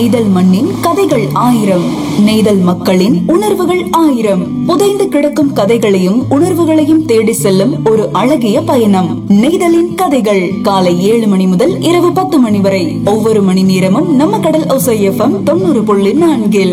நெய்தல் மண்ணின் கதைகள் ஆயிரம் நெய்தல் மக்களின் உணர்வுகள் ஆயிரம் புதைந்து கிடக்கும் கதைகளையும் உணர்வுகளையும் தேடி செல்லும் ஒரு அழகிய பயணம் நெய்தலின் கதைகள் காலை ஏழு மணி முதல் இரவு பத்து மணி வரை ஒவ்வொரு மணி நேரமும் நம்ம கடல் ஒசை எஃப்எம் தொண்ணூறு புள்ளி நான்கில்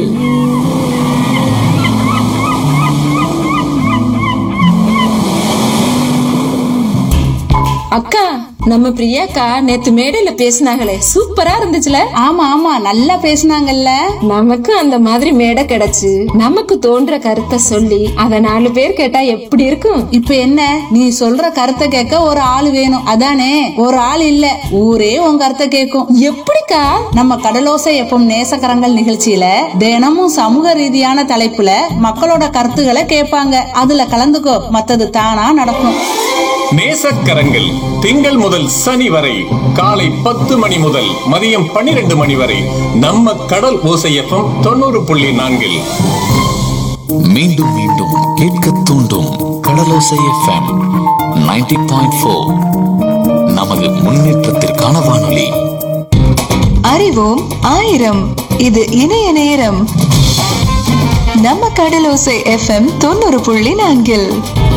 அக்கா நம்ம பிரியாக்கா நேத்து மேடையில பேசினாங்களே சூப்பரா இருந்துச்சுல ஆமா ஆமா நல்லா பேசுனாங்கல்ல நமக்கு அந்த மாதிரி மேடை கிடைச்சு நமக்கு தோன்ற கருத்தை சொல்லி அத நாலு பேர் கேட்டா எப்படி இருக்கும் இப்ப என்ன நீ சொல்ற கருத்தை கேட்க ஒரு ஆள் வேணும் அதானே ஒரு ஆள் இல்ல ஊரே உன் கருத்தை கேட்கும் எப்படிக்கா நம்ம கடலோசை எப்பம் நேசக்கரங்கள் நிகழ்ச்சியில தினமும் சமூக ரீதியான தலைப்புல மக்களோட கருத்துக்களை கேட்பாங்க அதுல கலந்துக்கோ மத்தது தானா நடக்கும் நேசக்கரங்கள் திங்கள் முதல் சனி வரை காலை பத்து மணி முதல் மதியம் பன்னிரண்டு மணி வரை நம்ம கடல் ஓசையப்பம் தொண்ணூறு புள்ளி நான்கில் மீண்டும் மீண்டும் கேட்க தூண்டும் கடலோசை எஃப்எம் 90.4 பாயிண்ட் ஃபோர் நமது முன்னேற்றத்திற்கான வானொலி அறிவோம் ஆயிரம் இது இணைய நேரம் நம்ம கடலோசை எஃப்எம் தொண்ணூறு புள்ளி நான்கில்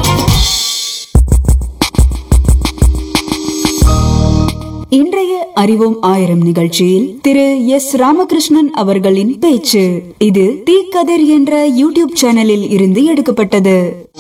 இன்றைய அறிவோம் ஆயிரம் நிகழ்ச்சியில் திரு எஸ் ராமகிருஷ்ணன் அவர்களின் பேச்சு இது தீக்கதிர் என்ற யூடியூப் சேனலில் இருந்து எடுக்கப்பட்டது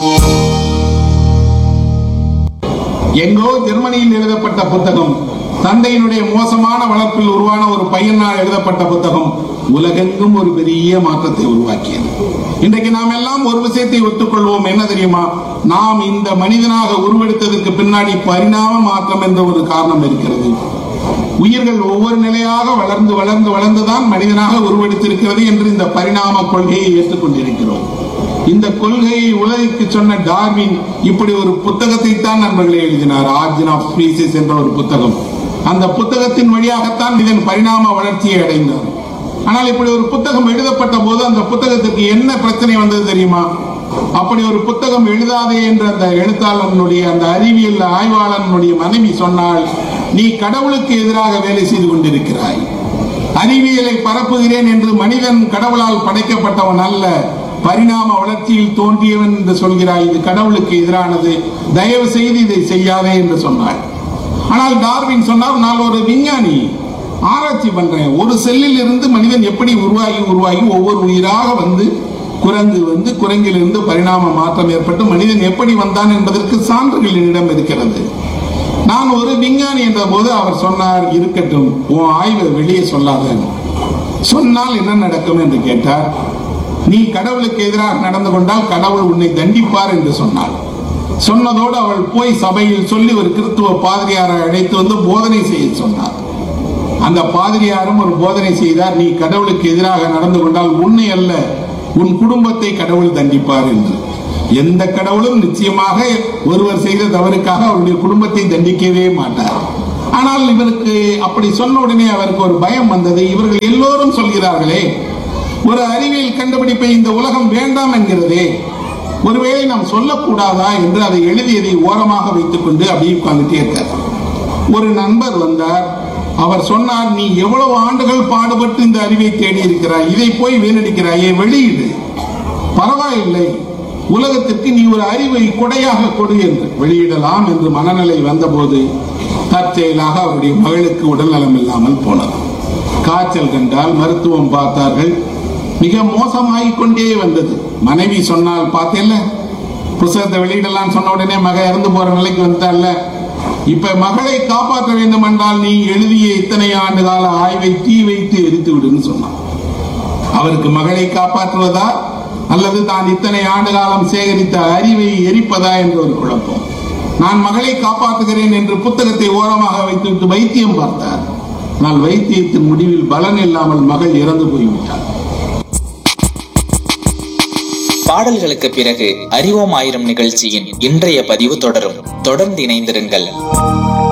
எங்கோ ஜெர்மனியில் எழுதப்பட்ட புத்தகம் தந்தையினுடைய மோசமான வளர்ப்பில் உருவான ஒரு பையனால் எழுதப்பட்ட புத்தகம் உலகெங்கும் ஒரு பெரிய மாற்றத்தை உருவாக்கியது இன்றைக்கு நாம் எல்லாம் ஒரு விஷயத்தை ஒத்துக்கொள்வோம் என்ன தெரியுமா நாம் இந்த மனிதனாக உருவெடுத்ததற்கு பின்னாடி பரிணாம மாற்றம் என்ற ஒரு காரணம் இருக்கிறது உயிர்கள் ஒவ்வொரு நிலையாக வளர்ந்து வளர்ந்து வளர்ந்துதான் மனிதனாக உருவெடுத்திருக்கிறது என்று இந்த பரிணாம கொள்கையை ஏற்றுக்கொண்டிருக்கிறோம் இந்த கொள்கையை உலகிற்கு சொன்ன டார்வின் இப்படி ஒரு புத்தகத்தை தான் நண்பர்களே எழுதினார் ஆர்ஜின் ஆஃப் ஸ்பீசிஸ் என்ற ஒரு புத்தகம் அந்த புத்தகத்தின் வழியாகத்தான் இதன் பரிணாம வளர்ச்சியை அடைந்தார் ஆனால் இப்படி ஒரு புத்தகம் எழுதப்பட்ட போது அந்த புத்தகத்துக்கு என்ன பிரச்சனை வந்தது தெரியுமா அப்படி ஒரு புத்தகம் எழுதாதே என்ற அந்த எழுத்தாளனுடைய அந்த அறிவியல் ஆய்வாளனுடைய மனைவி சொன்னால் நீ கடவுளுக்கு எதிராக வேலை செய்து கொண்டிருக்கிறாய் அறிவியலை பரப்புகிறேன் என்று மனிதன் கடவுளால் படைக்கப்பட்டவன் அல்ல பரிணாம வளர்ச்சியில் தோன்றியவன் என்று சொல்கிறாய் இது கடவுளுக்கு எதிரானது தயவு செய்து இதை செய்யாதே என்று சொன்னாள் ஆனால் டார்வின் சொன்னார் நான் ஒரு விஞ்ஞானி ஆராய்ச்சி பண்றேன் ஒரு செல்லில் இருந்து மனிதன் எப்படி உருவாகி உருவாகி ஒவ்வொரு உயிராக வந்து குரங்கு வந்து குரங்கிலிருந்து பரிணாம மாற்றம் ஏற்பட்டு மனிதன் எப்படி வந்தான் என்பதற்கு சான்றுகள் என்னிடம் இருக்கிறது நான் ஒரு விஞ்ஞானி என்ற போது அவர் சொன்னார் இருக்கட்டும் உன் ஆய்வை வெளியே சொல்லாத சொன்னால் என்ன நடக்கும் என்று கேட்டார் நீ கடவுளுக்கு எதிராக நடந்து கொண்டால் கடவுள் உன்னை தண்டிப்பார் என்று சொன்னாள் சொன்னதோடு அவள் போய் சபையில் சொல்லி ஒரு கிறிஸ்துவ பாதிரியாரை அழைத்து வந்து போதனை செய்ய சொன்னார் அந்த பாதிரியாரும் ஒரு போதனை செய்தார் நீ கடவுளுக்கு எதிராக நடந்து கொண்டால் உன்னை அல்ல உன் குடும்பத்தை கடவுள் தண்டிப்பார் என்று எந்த கடவுளும் நிச்சயமாக ஒருவர் செய்த தவறுக்காக அவருடைய குடும்பத்தை தண்டிக்கவே மாட்டார் ஆனால் இவருக்கு அப்படி சொன்ன உடனே அவருக்கு ஒரு பயம் வந்தது இவர்கள் எல்லோரும் சொல்கிறார்களே ஒரு அறிவியல் கண்டுபிடிப்பை இந்த உலகம் வேண்டாம் என்கிறதே ஒருவேளை நாம் சொல்லக்கூடாதா என்று அதை எழுதியதை ஓரமாக வைத்துக் கொண்டு அப்படியே உட்கார்ந்துட்டே இருக்கார் ஒரு நண்பர் வந்தார் அவர் சொன்னார் நீ எவ்வளவு ஆண்டுகள் பாடுபட்டு இந்த அறிவை தேடி இருக்கிறாய் இதை போய் வீணடிக்கிறாயே வெளியிடு பரவாயில்லை உலகத்திற்கு நீ ஒரு அறிவை கொடையாக கொடு என்று வெளியிடலாம் என்று மனநிலை வந்தபோது தற்செயலாக அவருடைய மகளுக்கு உடல்நலம் இல்லாமல் போனது காய்ச்சல் கண்டால் மருத்துவம் பார்த்தார்கள் மிக மோசமாகிக் கொண்டே வந்தது மனைவி சொன்னால் பார்த்தேல்ல புத்தகத்தை வெளியிடலாம் சொன்ன உடனே மக இறந்து போற நிலைக்கு வந்துட்டால இப்ப மகளை காப்பாற்ற வேண்டும் என்றால் நீ எழுதிய இத்தனை ஆண்டு கால ஆய்வை தீ வைத்து எரித்து விடுன்னு சொன்னான் அவருக்கு மகளை காப்பாற்றுவதா அல்லது தான் இத்தனை ஆண்டு காலம் சேகரித்த அறிவை எரிப்பதா என்ற ஒரு குழப்பம் நான் மகளை காப்பாற்றுகிறேன் என்று புத்தகத்தை ஓரமாக வைத்துவிட்டு வைத்தியம் பார்த்தார் ஆனால் வைத்தியத்தின் முடிவில் பலன் இல்லாமல் மகள் இறந்து போய்விட்டார் பாடல்களுக்கு பிறகு அறிவோம் ஆயிரம் நிகழ்ச்சியின் இன்றைய பதிவு தொடரும் தொடர்ந்து இணைந்திருங்கள்